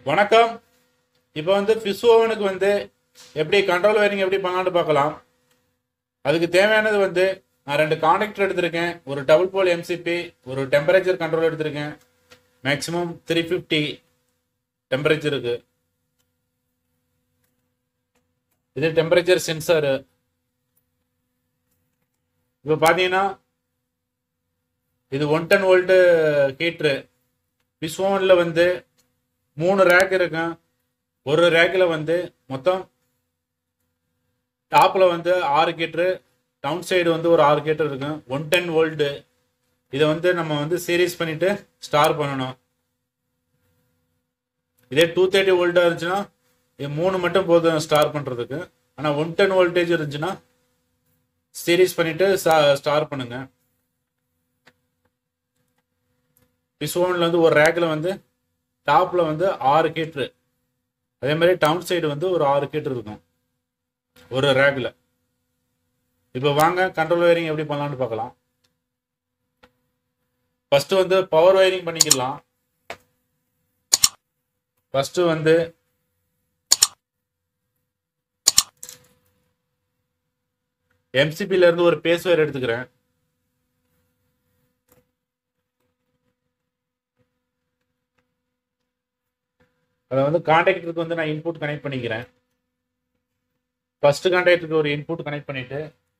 வணக்கம் இப்போ வந்து ஃபிஷ் ஓவனுக்கு வந்து எப்படி கண்ட்ரோல் வயரிங் எப்படி பண்ணலான்னு பார்க்கலாம் அதுக்கு தேவையானது வந்து நான் ரெண்டு காண்டக்டர் எடுத்திருக்கேன் ஒரு டபுள் போல் எம்சிபி ஒரு டெம்பரேச்சர் கண்ட்ரோல் எடுத்திருக்கேன் மேக்ஸிமம் த்ரீ ஃபிஃப்டி டெம்பரேச்சருக்கு இது டெம்பரேச்சர் சென்சாரு இப்போ பார்த்தீங்கன்னா இது one ten volt heater fish ஓவனில் வந்து மூணு ரேக் இருக்கும் ஒரு ரேக்கில் வந்து மொத்தம் டாப்பில் வந்து ஆறு கீட்ரு டவுன் சைடு வந்து ஒரு ஆறு கீட்டர் இருக்கும் ஒன் டென் வோல்ட்டு இதை வந்து நம்ம வந்து சீரீஸ் பண்ணிட்டு ஸ்டார் பண்ணணும் இதே டூ தேர்ட்டி வோல்ட்டாக இருந்துச்சுன்னா இது மூணு மட்டும் போதும் ஸ்டார் பண்ணுறதுக்கு ஆனால் ஒன் டென் வோல்டேஜ் இருந்துச்சுன்னா சீரீஸ் பண்ணிட்டு ஸ்டார் பண்ணுங்க பிஸ்வோனில் வந்து ஒரு ரேக்கில் வந்து டாப்பில் வந்து ஆறு கீட்ரு அதே மாதிரி டவுன் சைடு வந்து ஒரு ஆறு கீட்ரு இருக்கும் ஒரு ரேக்கில் இப்போ வாங்க கண்ட்ரோல் வயரிங் எப்படி பண்ணலாம்னு பார்க்கலாம் ஃபஸ்ட்டு வந்து பவர் வயரிங் பண்ணிக்கலாம் ஃபஸ்ட்டு வந்து எம்சிபில இருந்து ஒரு பேஸ் வயர் எடுத்துக்கிறேன் அதை வந்து கான்டாக்டருக்கு வந்து நான் இன்புட் கனெக்ட் பண்ணிக்கிறேன் ஃபர்ஸ்ட் கான்டாக்டருக்கு ஒரு இன்புட் கனெக்ட் பண்ணிட்டு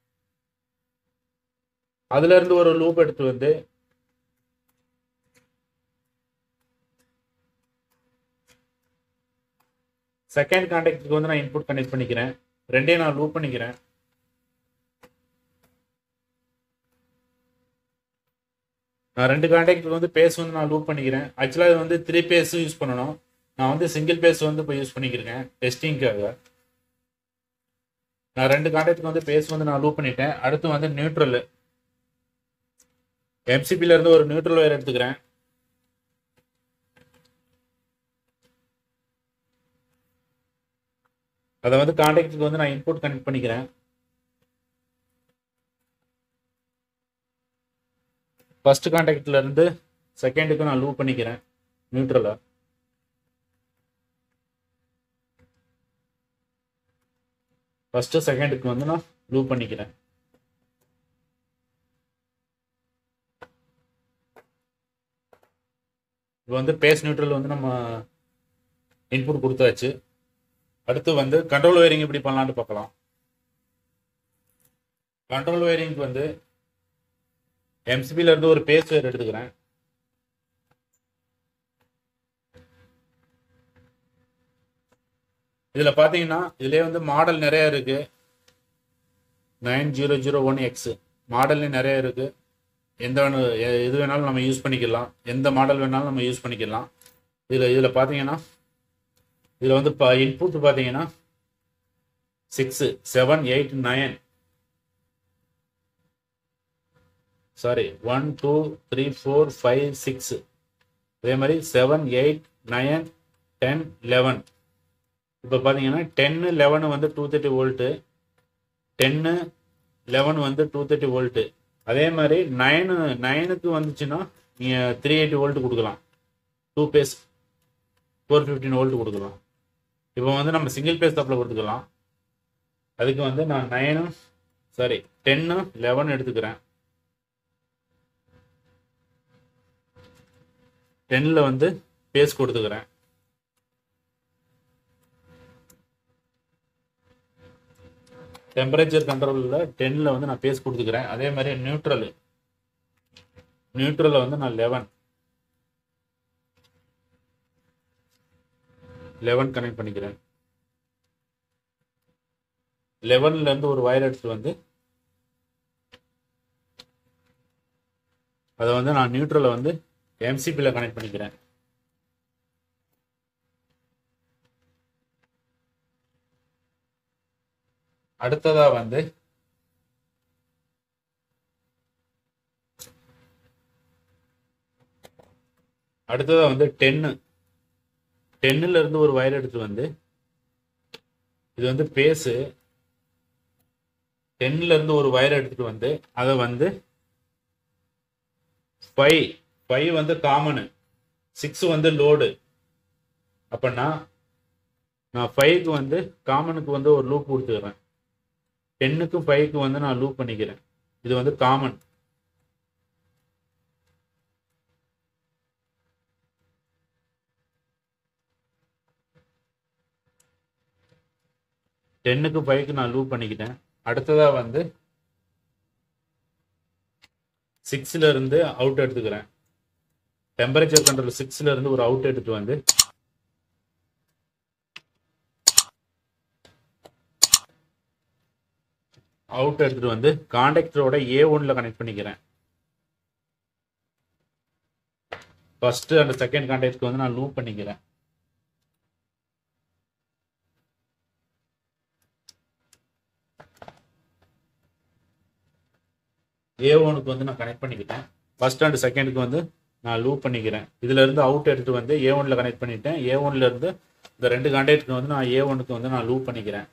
அதுல இருந்து ஒரு லூப் எடுத்து வந்து செகண்ட் கான்டாக்டருக்கு வந்து நான் இன்புட் கனெக்ட் பண்ணிக்கிறேன் ரெண்டையும் நான் லூப் பண்ணிக்கிறேன் நான் ரெண்டு கான்டாக்டருக்கு வந்து பேஸ் வந்து நான் லூப் பண்ணிக்கிறேன் ஆக்சுவலாக இது வந்து த்ரீ பேஸும் யூஸ் பண்ணணும் நான் வந்து சிங்கிள் பேஸ் வந்து இப்போ யூஸ் பண்ணிக்கிறேன் டெஸ்டிங்காக நான் ரெண்டு கான்டாக்டுக்கு வந்து பேஸ் வந்து நான் லூப் பண்ணிட்டேன் அடுத்து வந்து நியூட்ரல் எம்சிபில இருந்து ஒரு நியூட்ரல் வயர் எடுத்துக்கிறேன் அதை வந்து கான்டாக்டுக்கு வந்து நான் இன்புட் கனெக்ட் பண்ணிக்கிறேன் ஃபர்ஸ்ட் கான்டாக்ட்ல இருந்து செகண்டுக்கு நான் லூப் பண்ணிக்கிறேன் நியூட்ரலை ஃபர்ஸ்ட் செகண்டுக்கு வந்து நான் லூப் பண்ணிக்கிறேன் இப்போ வந்து பேஸ் நியூட்ரல் வந்து நம்ம இன்புட் கொடுத்தாச்சு அடுத்து வந்து கண்ட்ரோல் வயரிங் எப்படி பண்ணலான்னு பார்க்கலாம் கண்ட்ரோல் வயரிங்க்கு வந்து எம்சிபில இருந்து ஒரு பேஸ் வயர் எடுத்துக்கிறேன் இதில் பார்த்தீங்கன்னா இதுலேயே வந்து மாடல் நிறைய இருக்கு nine zero zero one X மாடல்லே நிறைய இருக்கு எந்த வேணும் எ- எது வேணாலும் நம்ம யூஸ் பண்ணிக்கலாம் எந்த மாடல் வேணாலும் நம்ம யூஸ் பண்ணிக்கலாம் இதில் இதில் பார்த்தீங்கன்னா இதில் வந்து இப்போ இன்புட் பார்த்தீங்கன்னா six seven eight nine sorry one two three four five six அதே மாதிரி seven eight nine ten eleven இப்போ பார்த்தீங்கன்னா டென்னு லெவனு வந்து two thirty volt ten eleven வந்து டூ தேர்ட்டி வோல்ட்டு அதே மாதிரி நைனு நைனுக்கு வந்துச்சுன்னா நீங்கள் த்ரீ எயிட்டி வோல்ட் கொடுக்கலாம் two phase four fifteen volt கொடுக்கலாம் இப்போ வந்து நம்ம சிங்கிள் பேஸ் தப்பில் கொடுத்துக்கலாம் அதுக்கு வந்து நான் நைனும் சாரி டென்னு லெவன் எடுத்துக்கிறேன் டென்னில் வந்து பேஸ் கொடுத்துக்கிறேன் டெம்பரேச்சர் கண்ட்ரோலில் டென்னில் வந்து நான் பேஸ் கொடுத்துக்கிறேன் அதே மாதிரி நியூட்ரல் நியூட்ரலில் வந்து நான் லெவன் லெவன் கனெக்ட் பண்ணிக்கிறேன் லெவன்ல இருந்து ஒரு வயர் எடுத்துட்டு வந்து அதை வந்து நான் நியூட்ரலை வந்து எம்சிபியில் கனெக்ட் பண்ணிக்கிறேன் அடுத்ததா வந்து அடுத்ததா வந்து டென்னு டென்னுல இருந்து ஒரு வயர் எடுத்து வந்து இது வந்து பேஸு டென்ல இருந்து ஒரு வயர் எடுத்துட்டு வந்து அதை வந்து ஃபைவ் ஃபைவ் வந்து காமனு சிக்ஸ் வந்து லோடு அப்படின்னா நான் ஃபைவ்க்கு வந்து காமனுக்கு வந்து ஒரு லூப் கொடுத்துக்கிறேன் டென்னுக்கும் ஃபைவ்க்கு வந்து நான் லூப் பண்ணிக்கிறேன் இது வந்து காமன் டென்னுக்கு ஃபைவ்க்கு நான் லூப் பண்ணிக்கிட்டேன் அடுத்ததாக வந்து சிக்ஸில் இருந்து அவுட் எடுத்துக்கிறேன் டெம்பரேச்சர் கண்ட்ரோல் சிக்ஸில் இருந்து ஒரு அவுட் எடுத்துட்டு வந்து அவுட் எடுத்துட்டு வந்து காண்டக்டரோட ஏ ஒன்ல கனெக்ட் பண்ணிக்கிறேன் ஃபர்ஸ்ட் அண்ட் செகண்ட் கான்டாக்ட்க்கு வந்து நான் லூப் பண்ணிக்கிறேன் ஏ ஒனுக்கு வந்து நான் கனெக்ட் பண்ணிக்கிட்டேன் ஃபர்ஸ்ட் அண்ட் செகண்டுக்கு வந்து நான் லூப் பண்ணிக்கிறேன் இதுல இருந்து அவுட் எடுத்துட்டு வந்து ஏ ஒன்ல கனெக்ட் பண்ணிட்டேன் ஏ ஒன்ல இருந்து இந்த ரெண்டு கான்டாக்ட்க்கு வந்து நான் ஏ ஒனுக்கு வந்து நான் லூப் பண்ணிக்கிறேன்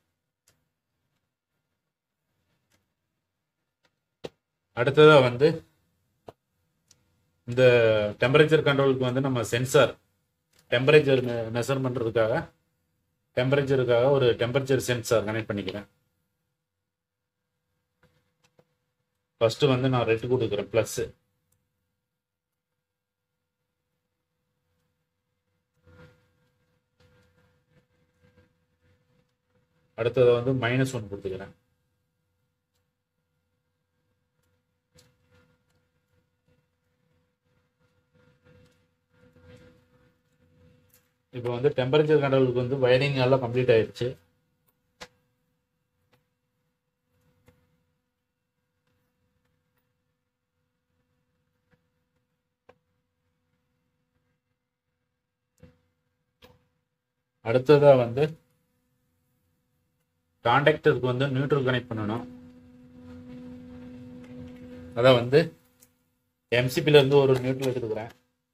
அடுத்ததாக வந்து இந்த டெம்பரேச்சர் கண்ட்ரோலுக்கு வந்து நம்ம சென்சார் டெம்பரேச்சர் மெஷர் பண்ணுறதுக்காக டெம்பரேச்சருக்காக ஒரு டெம்பரேச்சர் சென்சார் கனெக்ட் பண்ணிக்கிறேன் ஃபஸ்ட்டு வந்து நான் ரெட்டு கொடுக்குறேன் ப்ளஸ்ஸு அடுத்தது வந்து மைனஸ் ஒன் கொடுத்துக்கிறேன் இப்போ வந்து டெம்பரேச்சர் கண்ட்ரோலுக்கு வந்து வயரிங் எல்லாம் கம்ப்ளீட் ஆயிடுச்சு அடுத்ததா வந்து கான்டாக்டருக்கு வந்து நியூட்ரல் கனெக்ட் பண்ணணும் அதான் வந்து எம்சிபில இருந்து ஒரு நியூட்ரல் எடுத்துக்கிறேன்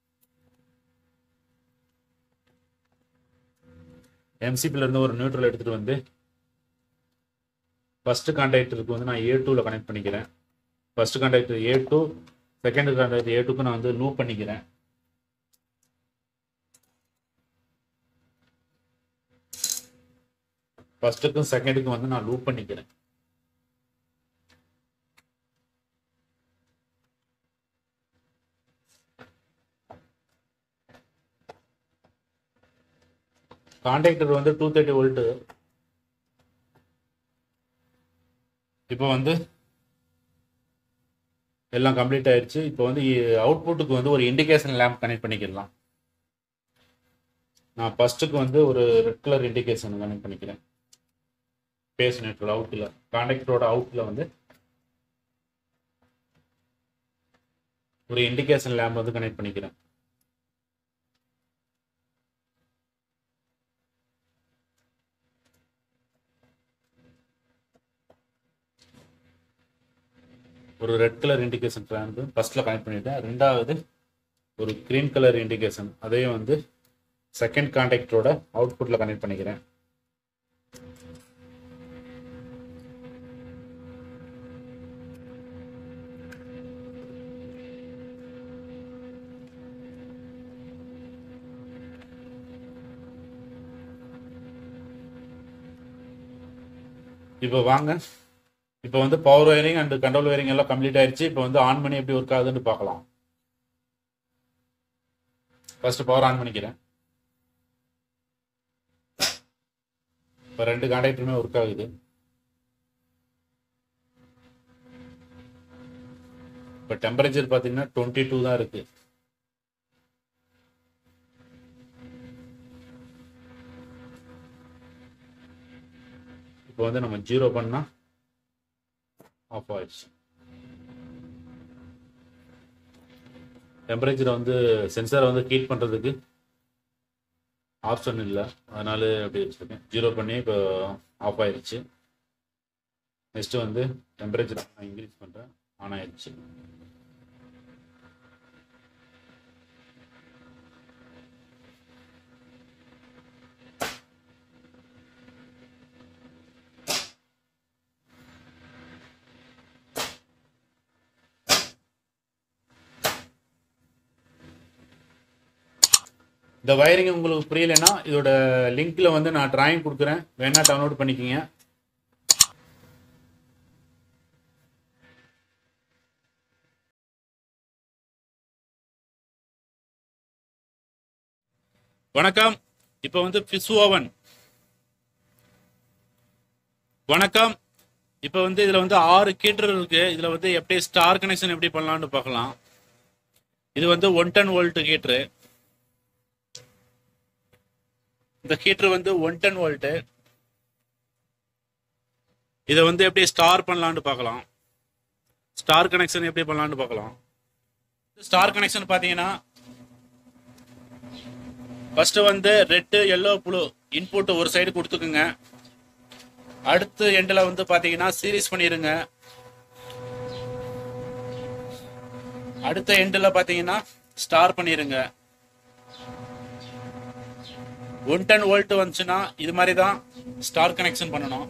எம்சிபில இருந்து ஒரு நியூட்ரல் எடுத்துட்டு வந்து ஃபர்ஸ்ட் கான்டாக்டருக்கு வந்து நான் ஏ டூவில் கனெக்ட் பண்ணிக்கிறேன் first contactor A two second contactor A டூக்கு நான் வந்து லூப் பண்ணிக்கிறேன் ஃபர்ஸ்ட்டுக்கும் செகண்டுக்கும் வந்து நான் லூப் பண்ணிக்கிறேன் கான்டாக்டர் வந்து டூ தேர்ட்டி வோல்ட்டு இப்போ வந்து எல்லாம் கம்ப்ளீட் ஆயிடுச்சு இப்போ வந்து அவுட்புட்டுக்கு வந்து ஒரு இண்டிகேஷன் லேம்ப் கனெக்ட் பண்ணிக்கலாம் நான் ஃபர்ஸ்ட்டுக்கு வந்து ஒரு ரெட் கலர் இண்டிகேஷன் கனெக்ட் பண்ணிக்கிறேன் பேஸ் நெட்டோட அவுட்டில் கான்டாக்டரோட அவுட்டில் வந்து ஒரு இண்டிகேஷன் லேம்ப் வந்து கனெக்ட் பண்ணிக்கிறேன் ஒரு ரெட் கலர் இண்டிகேஷன் லேம்பு ஃபர்ஸ்ட்டில் கனெக்ட் பண்ணிட்டேன் ரெண்டாவது ஒரு க்ரீன் கலர் இண்டிகேஷன் அதையும் வந்து செகண்ட் கான்டாக்டரோட அவுட்புட்டில் கனெக்ட் பண்ணிக்கிறேன் இப்போ வாங்க இப்போ வந்து power wiring and control wiring எல்லாம் கம்ப்ளீட் ஆயிடுச்சு இப்போ வந்து ஆன் பண்ணி எப்படி ஒர்க் ஆகுதுன்னு பார்க்கலாம் ஃபர்ஸ்ட் பவர் ஆன் பண்ணிக்கிறேன் இப்போ ரெண்டு கான்டாக்டருமே ஒர்க் ஆகுது இப்போ டெம்பரேச்சர் பார்த்தீங்கன்னா டுவெண்ட்டி டூ தான் இருக்கு இப்போ வந்து நம்ம ஜீரோ பண்ணால் ஆஃப் ஆயிடுச்சு டெம்பரேச்சரை வந்து சென்சாரை வந்து ஹீட் பண்ணுறதுக்கு ஆப்ஷன் இல்லை அதனால அப்படி வச்சுருக்கேன் ஜீரோ பண்ணி இப்போ ஆஃப் ஆயிடுச்சு நெக்ஸ்ட்டு வந்து டெம்பரேச்சர் நான் இன்க்ரீஸ் பண்ணுறேன் ஆன் ஆயிடுச்சு இந்த வயரிங் உங்களுக்கு புரியலைன்னா இதோட லிங்க்ல வந்து நான் டிராயிங் கொடுக்குறேன் வேணா டவுன்லோட் பண்ணிக்கோங்க வணக்கம் இப்போ வந்து ஃபிஷ் ஓவன் வணக்கம் இப்போ வந்து இதில் வந்து ஆறு கீட்டர் இருக்கு இதில் வந்து எப்படி ஸ்டார் கனெக்ஷன் எப்படி பண்ணலாம்னு பார்க்கலாம் இது வந்து ஒன் டன் வோல்ட் ஹீட்ரு இந்த ஹீட்டர் வந்து ஒன் டன் வோல்ட்டு இதை வந்து எப்படி ஸ்டார் பண்ணலாம்னு பார்க்கலாம் ஸ்டார் கனெக்ஷன் எப்படி பண்ணலாம்னு பார்க்கலாம் ஸ்டார் கனெக்ஷன் பார்த்தீங்கன்னா ஃபர்ஸ்ட் வந்து ரெட்டு எல்லோ ப்ளூ இன்புட் ஒரு சைடு கொடுத்துக்குங்க அடுத்த எண்டில் வந்து பார்த்தீங்கன்னா சீரிஸ் பண்ணிடுங்க அடுத்த எண்டில் பார்த்தீங்கன்னா ஸ்டார் பண்ணிடுங்க ஒன் டென் வோல்ட் வந்துச்சுன்னா இது மாதிரி தான் ஸ்டார் கனெக்ஷன் பண்ணணும்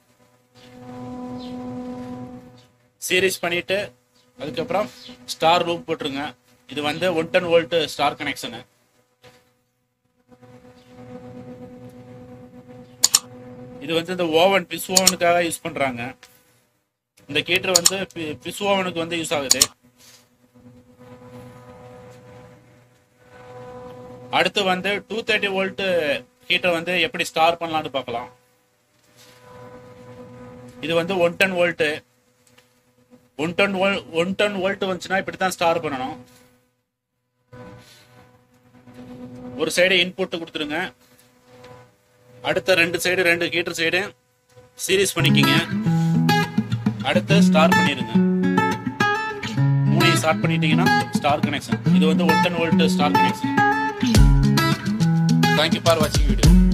சீரிஸ் பண்ணிட்டு அதுக்கப்புறம் ஸ்டார் லூப் போட்டுருங்க இது வந்து one ten volt star connection இது வந்து இந்த ஓவன் பிஸ் ஓவனுக்காக யூஸ் பண்றாங்க இந்த கீட்டர் வந்து பிஸ் ஓவனுக்கு வந்து யூஸ் ஆகுது அடுத்து வந்து டூ தேர்ட்டி வோல்ட் ஹீட்டர் வந்து எப்படி ஸ்டார் பண்ணலாம்னு பார்க்கலாம் இது வந்து one ten volt one ten volt one ten volt வந்துச்சுன்னா இப்படி தான் ஸ்டார் பண்ணணும் ஒரு சைடு இன்புட் கொடுத்துருங்க அடுத்த ரெண்டு சைடு ரெண்டு ஹீட்டர் சைடு சீரிஸ் பண்ணிக்கிங்க அடுத்து ஸ்டார் பண்ணிடுங்க மூணையும் ஸ்டார்ட் பண்ணிட்டீங்கன்னா ஸ்டார் கனெக்ஷன் இது வந்து one ten volt star connection thank you for வாட்சிங் வீடியோ